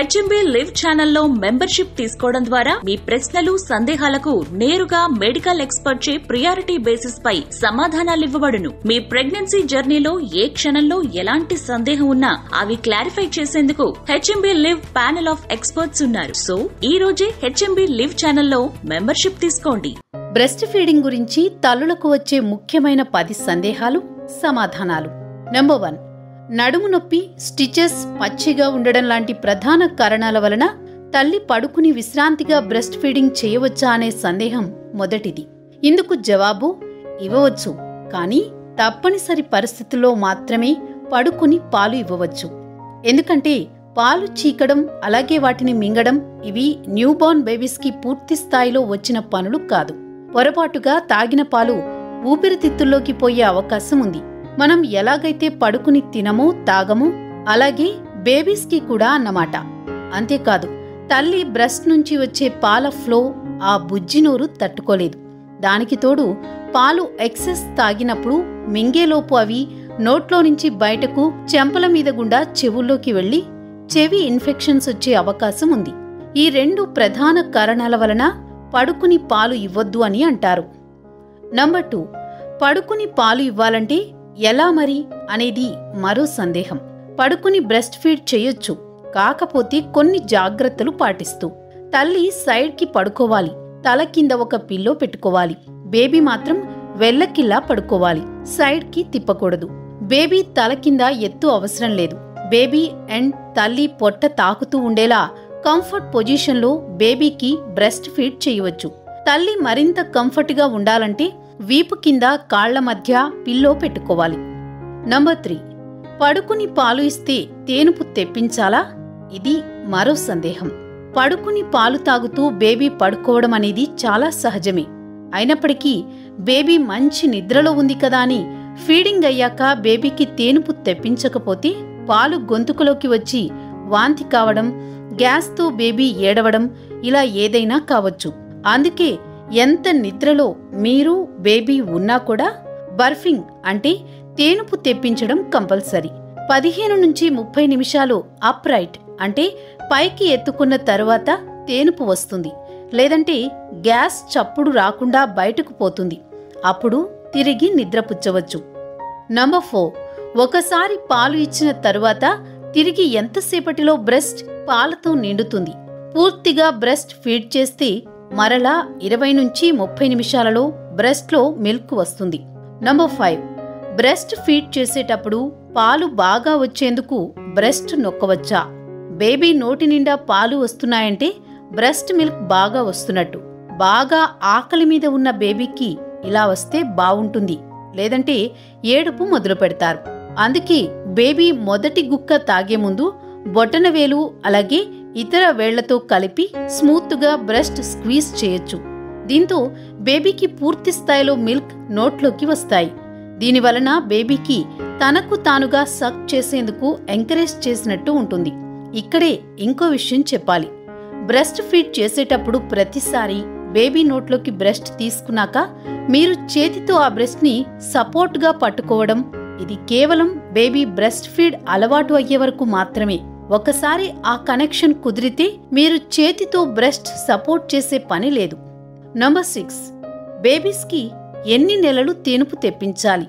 HMB live ఛానల్లో membership తీసుకోవడం ద్వారా మీ ప్రశ్నలు సందేహాలకు నేరుగా మెడికల్ ఎక్స్పర్ట్ చే ప్రియారిటీ బేసిస్ పై సమాధానాలివ్వబడును మీ ప్రెగ్నెన్సీ జర్నీలో ఏ క్షణంలో ఎలాంటి సందేహం ఉన్నా అవి క్లారిఫై చేసేందుకు HMB live panel of experts ఉన్నారు సో ఈ రోజే హెచ్ఎంబీ లివ్ ఛానల్లో మెంబర్షిప్ తీసుకోండి బ్రెస్ట్ ఫీడింగ్ గురించి తల్లులకు వచ్చే ముఖ్యమైన పది సందేహాలు సమాధానాలు నెంబర్ వన్ నడుము నొప్పి స్టిచెస్ పచ్చిగా ఉండడం లాంటి ప్రధాన కారణాల వలన తల్లి పడుకుని విశ్రాంతిగా బ్రెస్ట్ ఫీడింగ్ చేయవచ్చా అనే సందేహం మొదటిది ఇందుకు జవాబు ఇవ్వవచ్చు కానీ తప్పనిసరి పరిస్థితుల్లో మాత్రమే పడుకుని పాలు ఇవ్వవచ్చు ఎందుకంటే పాలు చీకడం అలాగే వాటిని మింగడం ఇవి న్యూబార్న్ బేబీస్కి పూర్తి స్థాయిలో వచ్చిన పనులు కాదు పొరపాటుగా తాగిన పాలు ఊపిరితిత్తుల్లోకి పోయే అవకాశం ఉంది మనం ఎలాగైతే పడుకుని తినమో తాగమో అలాగే బేబీస్కి కూడా అన్నమాట అంతేకాదు తల్లి బ్రెస్ట్ నుంచి వచ్చే పాల ఫ్లో ఆ బుజ్జినోరు తట్టుకోలేదు దానికి తోడు పాలు ఎక్సెస్ తాగినప్పుడు మింగేలోపు అవి నోట్లో నుంచి బయటకు చెంపల మీద గుండా చెవుల్లోకి వెళ్లి చెవి ఇన్ఫెక్షన్స్ వచ్చే అవకాశం ఉంది ఈ రెండు ప్రధాన కారణాల వలన పడుకుని పాలు ఇవ్వొద్దు అని అంటారు నంబర్ టూ పడుకుని పాలు ఇవ్వాలంటే ఎలా మరి అనేది మరో సందేహం పడుకుని బ్రెస్ట్ ఫీడ్ చేయొచ్చు కాకపోతే కొన్ని జాగ్రత్తలు పాటిస్తూ తల్లి సైడ్కి పడుకోవాలి తల కింద ఒక పిల్లో పెట్టుకోవాలి బేబీ మాత్రం వెల్లకిల్లా పడుకోవాలి సైడ్కి తిప్పకూడదు బేబీ తల కింద ఎత్తు అవసరం లేదు బేబీ అండ్ తల్లి పొట్ట తాకుతూ ఉండేలా కంఫర్ట్ పొజిషన్లో బేబీకి బ్రెస్ట్ ఫీడ్ చేయవచ్చు తల్లి మరింత కంఫర్ట్గా ఉండాలంటే వీపు కింద కాళ్ల మధ్య పిల్లో పెట్టుకోవాలి నంబర్ త్రీ పడుకుని పాలు ఇస్తే తేనుపు తెప్పించాలా ఇది మరో సందేహం పడుకుని పాలు తాగుతూ బేబీ పడుకోవడం అనేది చాలా సహజమే అయినప్పటికీ బేబీ మంచి నిద్రలో ఉంది కదా అని ఫీడింగ్ అయ్యాక బేబీకి తేనుపు తెప్పించకపోతే పాలు గొంతుకులోకి వచ్చి వాంతి కావడం గ్యాస్తో బేబీ ఏడవడం ఇలా ఏదైనా కావచ్చు అందుకే ఎంత నిద్రలో మీరు బేబీ ఉన్నా కూడా బర్ఫింగ్ అంటే తేనుపు తెప్పించడం కంపల్సరీ పదిహేను నుంచి ముప్పై నిమిషాలు అప్ రైట్ అంటే పైకి ఎత్తుకున్న తరువాత తేనుపు వస్తుంది లేదంటే గ్యాస్ చప్పుడు రాకుండా బయటకు పోతుంది అప్పుడు తిరిగి నిద్రపుచ్చవచ్చు నంబర్ ఫోర్ ఒకసారి పాలు ఇచ్చిన తరువాత తిరిగి ఎంతసేపటిలో బ్రెస్ట్ పాలతో నిండుతుంది పూర్తిగా బ్రెస్ట్ ఫీడ్ చేస్తే మరలా ఇరవై నుంచి ముప్పై నిమిషాలలో బ్రెస్ట్లో మిల్క్ వస్తుంది నంబర్ ఫైవ్ బ్రెస్ట్ ఫీడ్ చేసేటప్పుడు పాలు బాగా వచ్చేందుకు బ్రెస్ట్ నొక్కవచ్చా బేబీ నోటి నిండా పాలు వస్తున్నాయంటే బ్రెస్ట్ మిల్క్ బాగా వస్తున్నట్టు బాగా ఆకలి మీద ఉన్న బేబీకి ఇలా వస్తే బావుంటుంది లేదంటే ఏడుపు మొదలు పెడతారు అందుకే బేబీ మొదటి గుక్క తాగే ముందు బొటనవేలు అలాగే ఇతర వేళ్లతో కలిపి స్మూత్గా బ్రెస్ట్ స్క్వీజ్ చేయొచ్చు దీంతో బేబీకి పూర్తి స్థాయిలో మిల్క్ నోట్లోకి వస్తాయి దీనివలన బేబీకి తనకు తానుగా సక్ చేసేందుకు ఎంకరేజ్ చేసినట్టు ఉంటుంది ఇక్కడే ఇంకో విషయం చెప్పాలి బ్రెస్ట్ ఫీడ్ చేసేటప్పుడు ప్రతిసారి బేబీ నోట్లోకి బ్రెస్ట్ తీసుకున్నాక మీరు చేతితో ఆ బ్రెస్ట్ని సపోర్ట్గా పట్టుకోవడం ఇది కేవలం బేబీ బ్రెస్ట్ ఫీడ్ అలవాటు అయ్యే వరకు మాత్రమే ఒకసారి ఆ కనెక్షన్ కుదిరితే మీరు చేతితో బ్రెస్ట్ సపోర్ట్ చేసే పని లేదు నంబర్ సిక్స్ బేబీస్కి ఎన్ని నెలలు తేనుపు తెప్పించాలి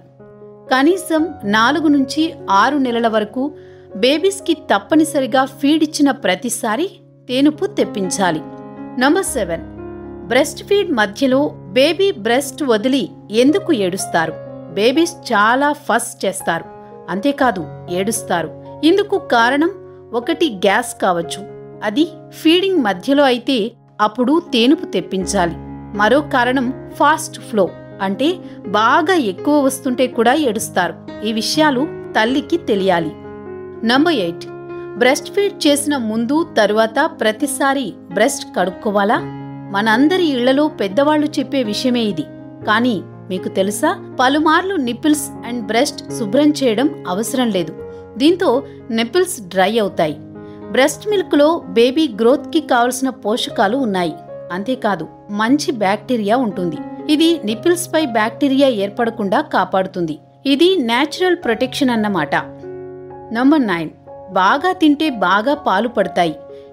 కనీసం నాలుగు నుంచి ఆరు నెలల వరకు బేబీస్కి తప్పనిసరిగా ఫీడ్ ఇచ్చిన ప్రతిసారి తేనుపు తెప్పించాలి నంబర్ సెవెన్ బ్రెస్ట్ ఫీడ్ మధ్యలో బేబీ బ్రెస్ట్ వదిలి ఎందుకు ఏడుస్తారు బేబీస్ చాలా ఫస్ చేస్తారు అంతేకాదు ఏడుస్తారు ఇందుకు కారణం ఒకటి గ్యాస్ కావచ్చు అది ఫీడింగ్ మధ్యలో అయితే అప్పుడు తేనుపు తెప్పించాలి మరో కారణం ఫాస్ట్ ఫ్లో అంటే బాగా ఎక్కువ వస్తుంటే కూడా ఏడుస్తారు ఈ విషయాలు తల్లికి తెలియాలి నంబర్ ఎయిట్ బ్రెస్ట్ ఫీడ్ చేసిన ముందు తరువాత ప్రతిసారి బ్రెస్ట్ కడుక్కోవాలా మనందరి ఇళ్లలో పెద్దవాళ్లు చెప్పే విషయమే ఇది కానీ మీకు తెలుసా పలుమార్లు నిపిల్స్ అండ్ బ్రెస్ట్ శుభ్రం చేయడం అవసరం లేదు దీంతో నిపిల్స్ డ్రై అవుతాయి బ్రెస్ట్ మిల్క్లో బేబీ గ్రోత్కి కావలసిన పోషకాలు ఉన్నాయి అంతేకాదు మంచి బ్యాక్టీరియా ఉంటుంది ఇది నిపిల్స్ పై బ్యాక్టీరియా ఏర్పడకుండా కాపాడుతుంది ఇది నేచురల్ ప్రొటెక్షన్ అన్నమాట నంబర్ నైన్ బాగా తింటే బాగా పాలు పడతాయి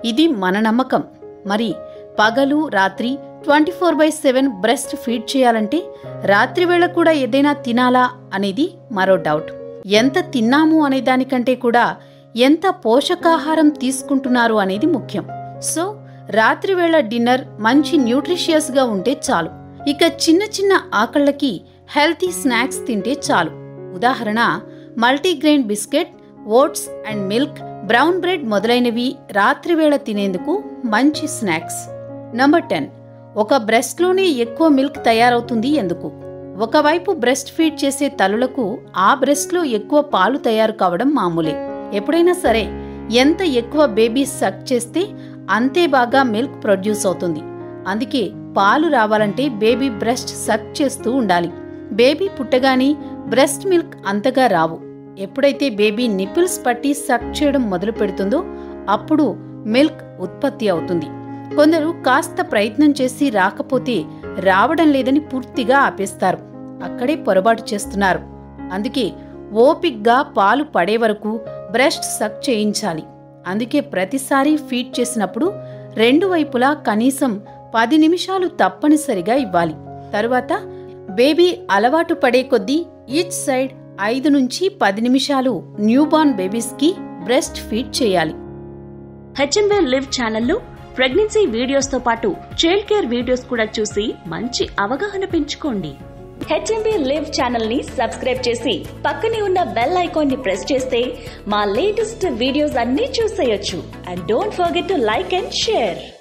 ఇది మన నమ్మకం మరి పగలు రాత్రి twenty four by seven breastfeed చేయాలంటే రాత్రి వేళ కూడా ఏదైనా తినాలా అనేది మరో డౌట్ ఎంత తిన్నాము అనే దానికంటే కూడా ఎంత పోషకాహారం తీసుకుంటున్నారు అనేది ముఖ్యం సో రాత్రి వేళ డిన్నర్ మంచి న్యూట్రిషియస్గా ఉంటే చాలు ఇక చిన్న చిన్న ఆకళ్ళకి హెల్తీ స్నాక్స్ తింటే చాలు ఉదాహరణ multigrain biscuit oats and milk brown bread మొదలైనవి రాత్రివేళ తినేందుకు మంచి స్నాక్స్ నంబర్ టెన్ ఒక బ్రెస్ట్లోనే ఎక్కువ మిల్క్ తయారవుతుంది ఎందుకు ఒకవైపు బ్రెస్ట్ ఫీడ్ చేసే తల్లులకు ఆ బ్రెస్ట్లో ఎక్కువ పాలు తయారు కావడం మామూలే ఎప్పుడైనా సరే ఎంత ఎక్కువ బేబీ సక్ చేస్తే అంతే బాగా మిల్క్ ప్రొడ్యూస్ అవుతుంది అందుకే పాలు రావాలంటే బేబీ బ్రెస్ట్ సక్ చేస్తూ ఉండాలి బేబీ పుట్టగాని బ్రెస్ట్ మిల్క్ అంతగా రావు ఎప్పుడైతే బేబీ నిపిల్స్ పట్టి సక్ చేయడం మొదలు పెడుతుందో అప్పుడు మిల్క్ ఉత్పత్తి అవుతుంది కొందరు కాస్త ప్రయత్నం చేసి రాకపోతే రావడం లేదని పూర్తిగా ఆపేస్తారు అక్కడే పొరపాటు చేస్తున్నారు అందుకే ఓపిగ్గా పాలు పడే వరకు బ్రెస్ట్ సక్ చేయించాలి అందుకే ప్రతిసారి ఫీడ్ చేసినప్పుడు రెండు వైపులా కనీసం పది నిమిషాలు తప్పనిసరిగా ఇవ్వాలి తరువాత బేబీ అలవాటు పడే కొద్దీ ఈచ్ సైడ్ ఐదు నుంచి పది నిమిషాలు న్యూబార్న్ బేబీస్కి బ్రెస్ట్ ఫీడ్ చేయాలి హెచ్ఎంబీ లివ్ ఛానల్లో ప్రెగ్నెన్సీ వీడియోస్ తో పాటు చైల్డ్ కేర్ వీడియోస్ కూడా చూసి మంచి అవగాహన పెంచుకోండి హెచ్ఎంబీ లివ్ ఛానల్ ని సబ్స్క్రైబ్ చేసి పక్కనే ఉన్న బెల్ ఐకాన్ ని ప్రెస్ చేస్తే మా లేటెస్ట్ వీడియోస్ అన్నీ చూసేయొచ్చు and don't forget to like and share